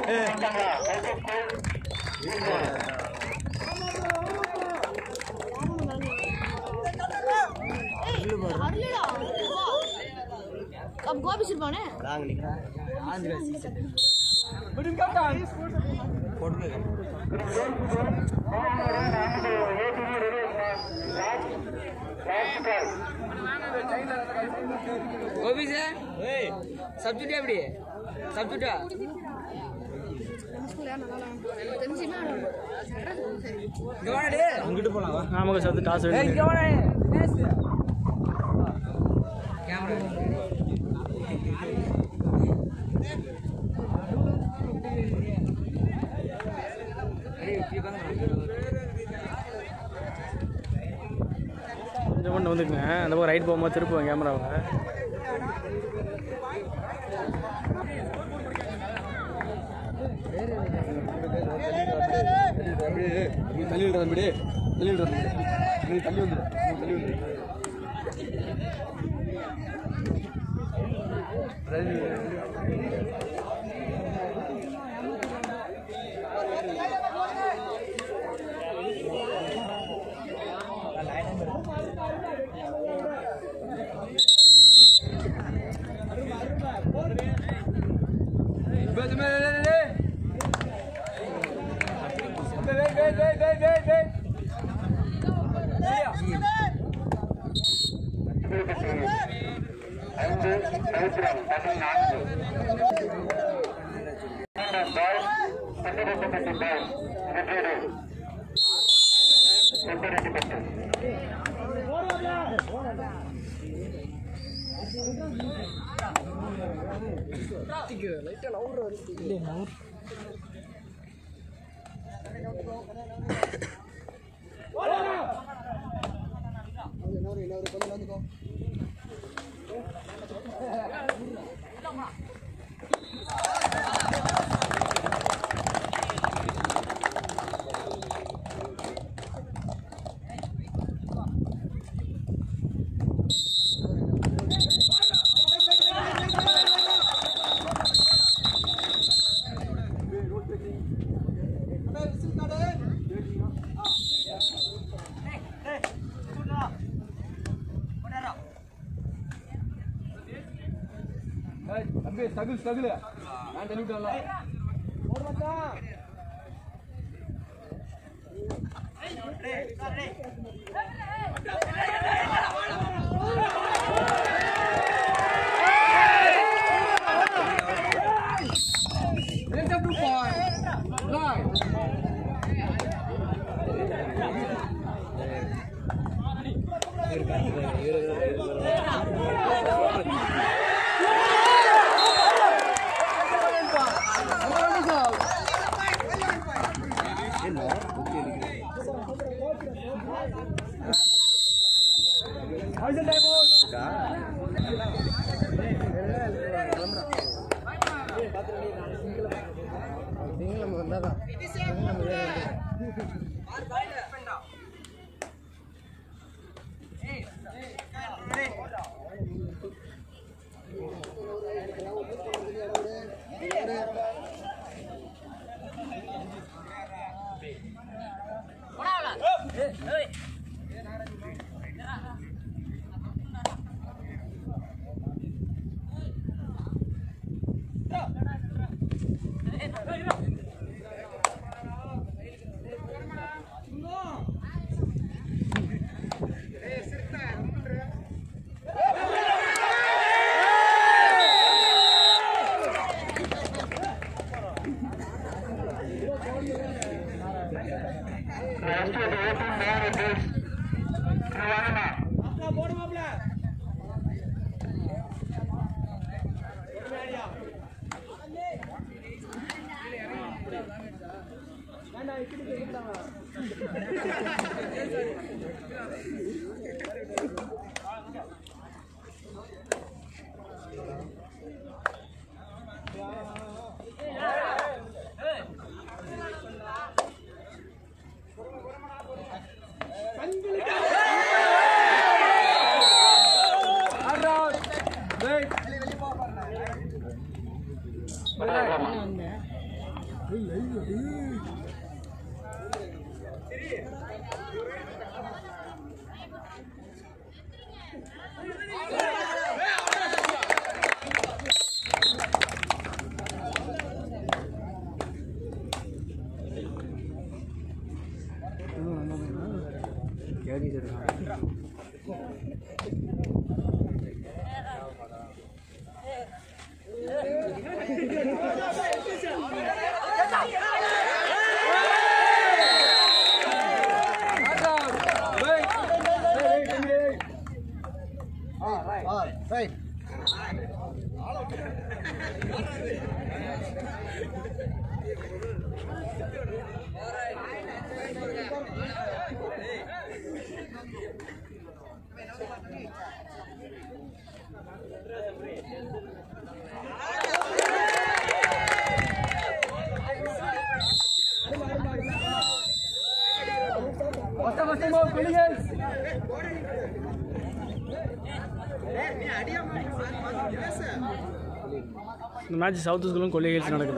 अब गोभी सिर्फ ने கோபி சார் சப்ஜெக்ட் எப்படி சப்ஜெக்டா இங்க வாடா டேய் நமக்கு சத்து டாஸ் ஏய், இங்க வாடா நேஸ் கேமரா கொஞ்சம் கொண்டு வந்துக்குங்க அந்த பக்கம் ரைட் போகும்போது திருப்புவேன் கேமராவை தள்ளி விடுற தம்பி தள்ளி விடுற தம்பி தள்ளி வந்துடு தள்ளி வந்துடு தம்பி ஸ்ட்ரகிள் ஸ்ட்ரகிள் நான் தள்ளி விட்டேன்ல இந்த மேட்ச் சவுத் ஸ்கூலும் கொல்லி ஹில்ஸ் நடக்குது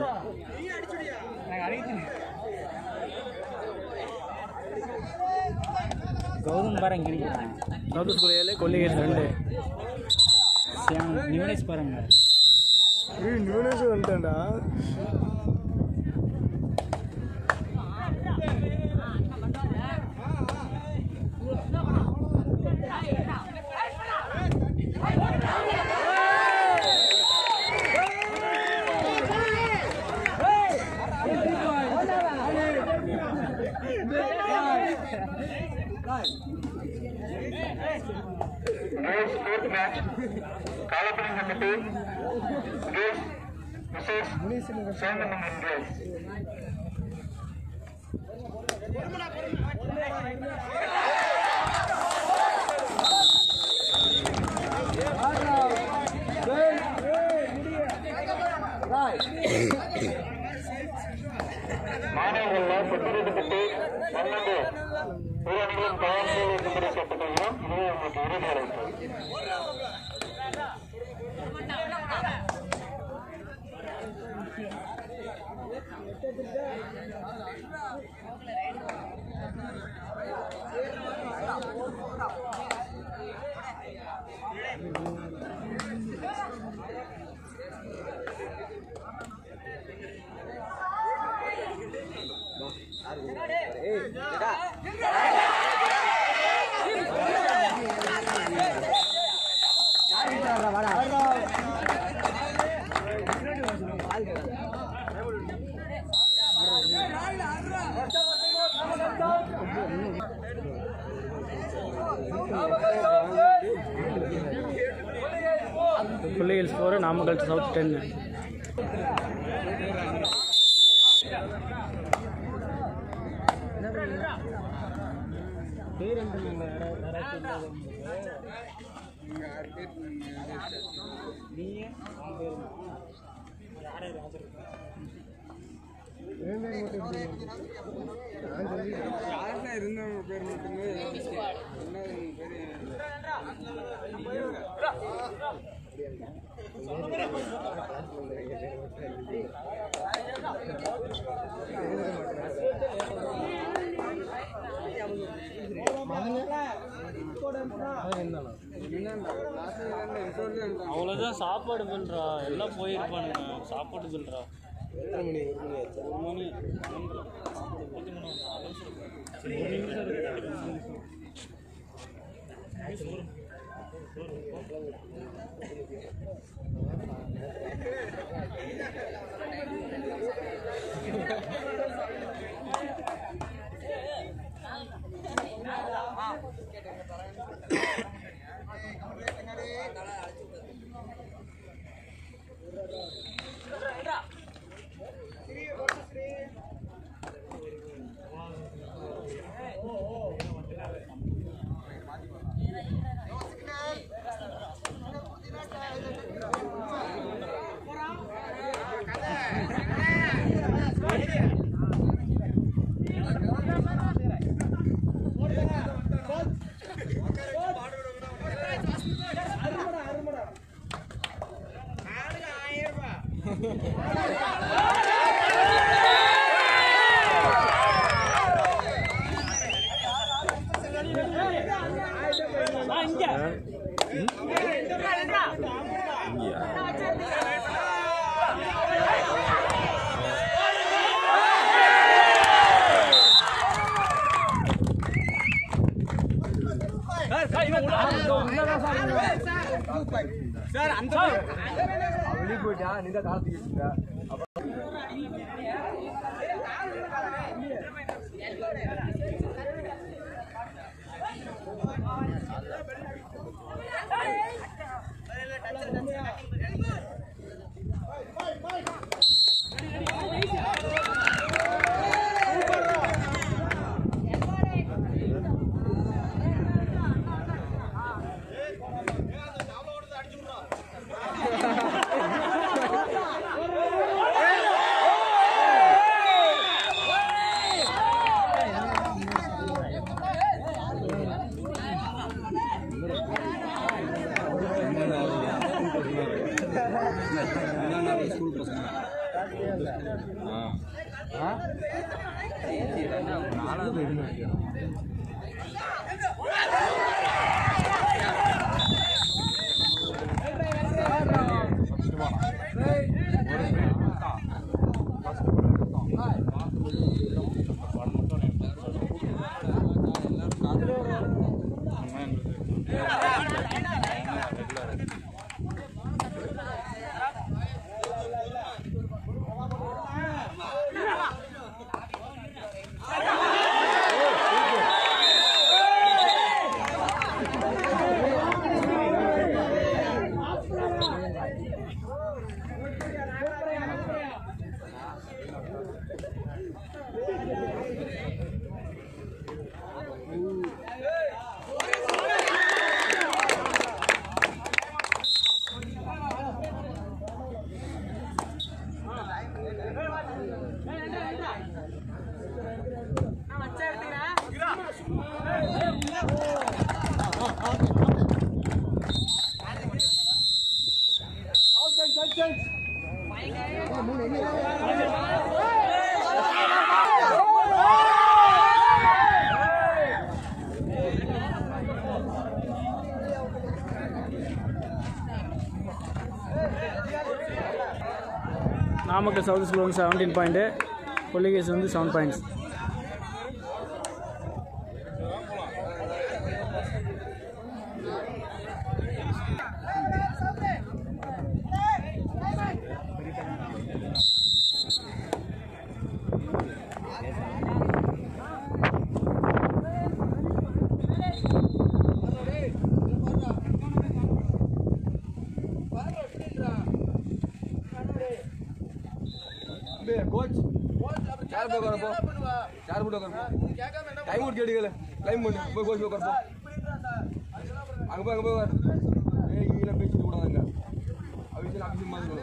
கௌதம் பாரு இங்கே நிற்கிறான் சவுத் ஸ்கூல் ஏழு கொல்லி ஹில்ஸ் ரெண்டு நியூனேஷ் பாருங்க நியூனஸ் வந்துட்டேன்டா Girls fourth match. Kalapuri number two. Girls versus seven number girls. மாணவர்கள் பட்டியலிடப்பட்டு பன்னெண்டு வீரர்களும் தயார் நிலையில் இருக்கும்படி கேட்டுக்கொள்கிறோம் இதுவே உங்களுக்கு இறுதி அழைப்பு Kolli hills four Namakkal south ten யாருன்னா இருந்தவங்க பேர் மட்டுமே என்ன பேர் அவ்வளோதான் சாப்பாடு பண்ணுறா எல்லாம் போயிருப்பானுங்க சாப்பாடு பண்ணுறா ஒரு மணி பத்து மணி ஒரு நிமிஷம் இருக்கு. ஆ வெளியே போயிட்டா நீ தான் காலத்துக்கு வச்சுட்ட நாமக்கல் சவுத் ஸ்கூல் வந்து செவன்டீன் பாயிண்ட்டு கொல்லிகேஸ் வந்து செவன் பாயிண்ட்ஸ் கோச் யார் போய் உட்காரப்போ யார் போட்டு உட்காரப்போ டைம் கொடுத்து கேட்டுக்கல டைம் பண்ணு போய் கோச் போய் உட்காரப்போ அங்கே போய் அங்கே போய் உட்காரு. ஏய் இங்கே பேசிட்டு கூடாதுங்க அவங்க அப்படி மாதிரி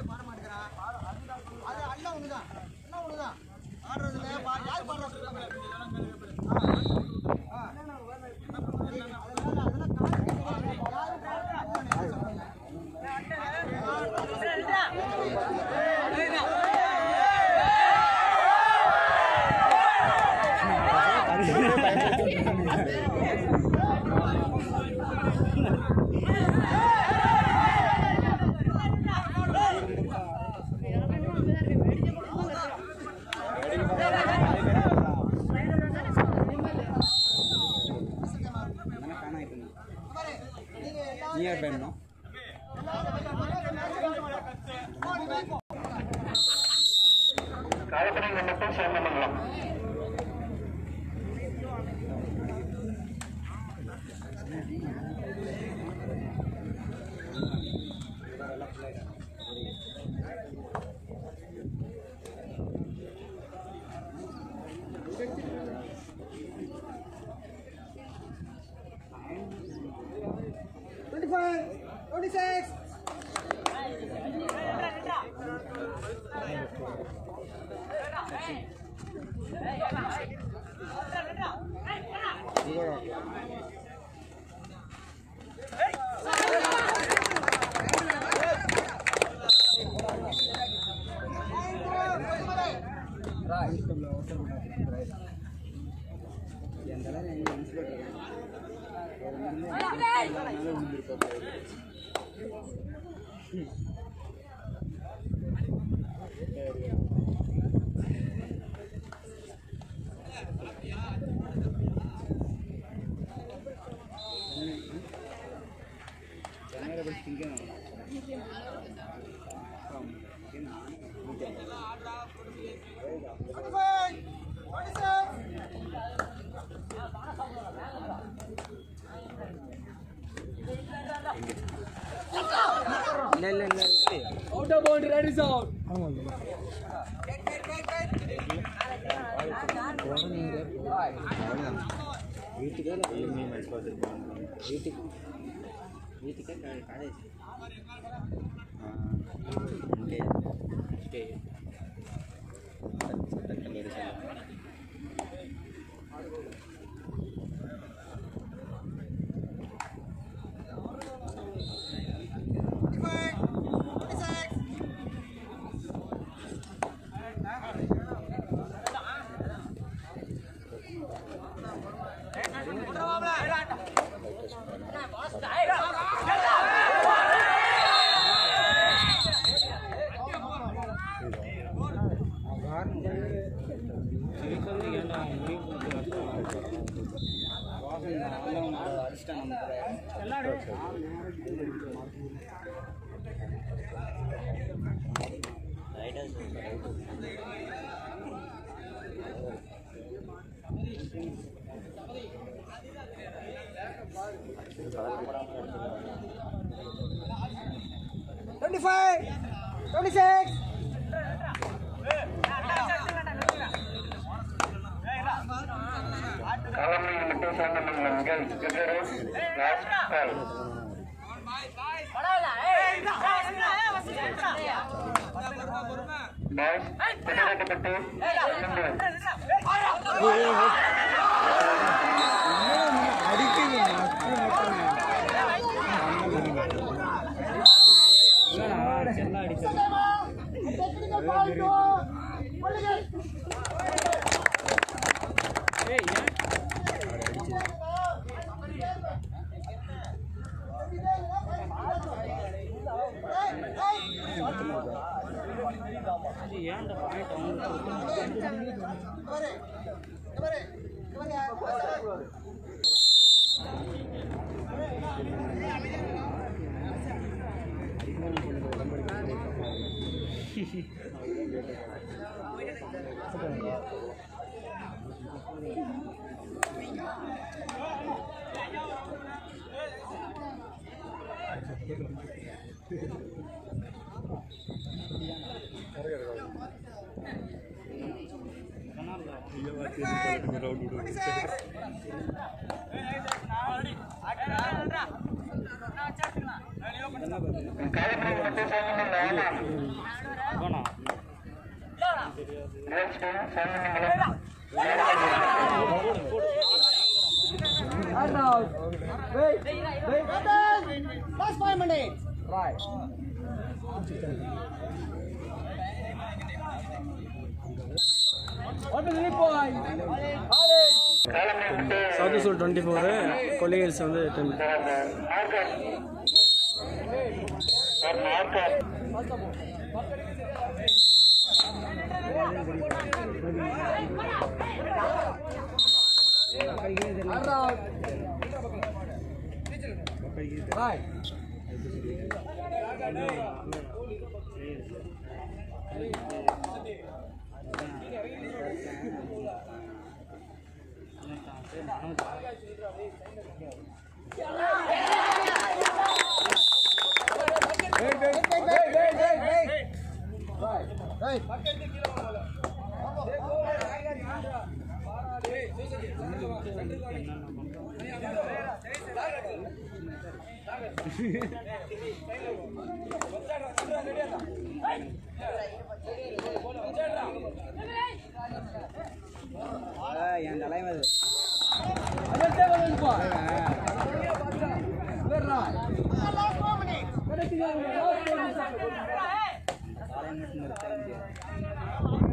நீ யார் பேரணும் காயப்படை விண்ணப்பம் Senthamangalam twenty five twenty six இல்லை இல்லை இல்லை out of boundary right is out வீட்டுக்கே இல்லை மேட்ச் பார்த்துருப்பாங்க வீட்டுக்கு வீட்டுக்கே காலேஜ் ஸ்டே ஸ்டே கல்லூரி sir twenty five twenty six தலைமை விட்டு சங்கங்கள் லாஸ்ட் கால் பாய்ஸ் பிடிக்கப்பட்டு ஏன்டா பாயிண்ட் அவங்க தலைமை விட்டு சங்கங்கள் வேணா கேர்ள்ஸ் டீம் சங்கங்கள் Hand out. Wait. Wait. Last five minutes Right. What is the point? Orange. தலைமை விட்டு சவுத் சூல் டுவெண்ட்டி ஃபோரு கொல்லிகல்ஸ் வந்து ten marker sir marker Hand out. Right. Wait, wait, wait, wait, wait, wait. Right. Right என் தலைவர் Another table on the bar. Good right. Connecting on the last one is காலை மட்டும் நிறுத்த முடியாது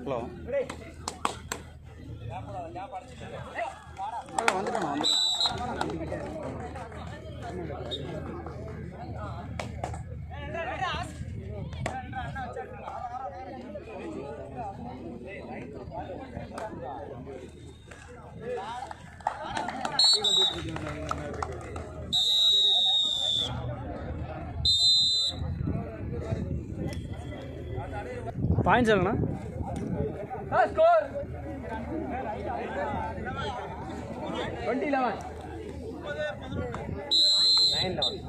hello வந்துட்டோம் வந்துட்டோம் பாயிண்ட்ஸ் எவ்வளோண்ணா score twenty eleven nine eleven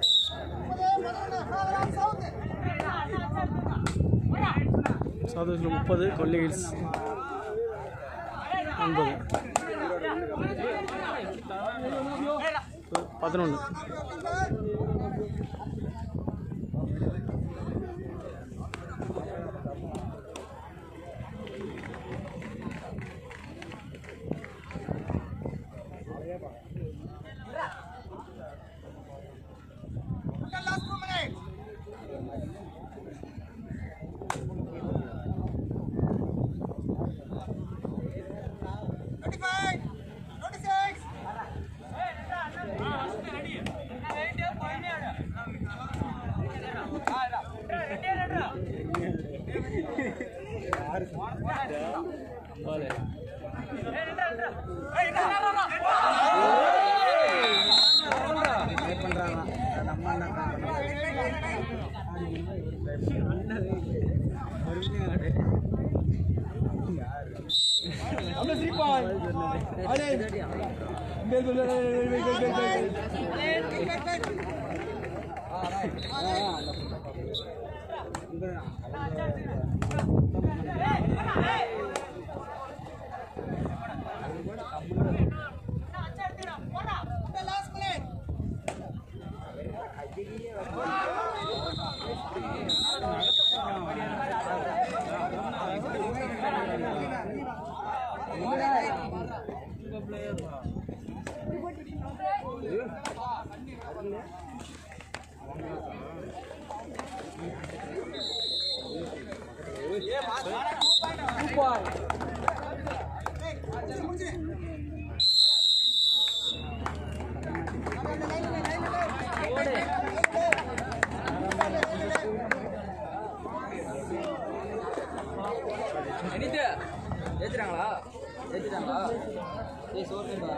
south வெஸ்ட்டில் முப்பது கொல்லி ஹில்ஸ் ஒன்பது பதினொன்று Last two minutes. Twenty-five, twenty-six. அந்த ஸ்ரீபால் அடே மேல் மேல் மேல் மேல் மேல் மேல் The last minute. எனித்து ஏத்துறாங்களா ஏத்துறாங்களா ஏய் சோறு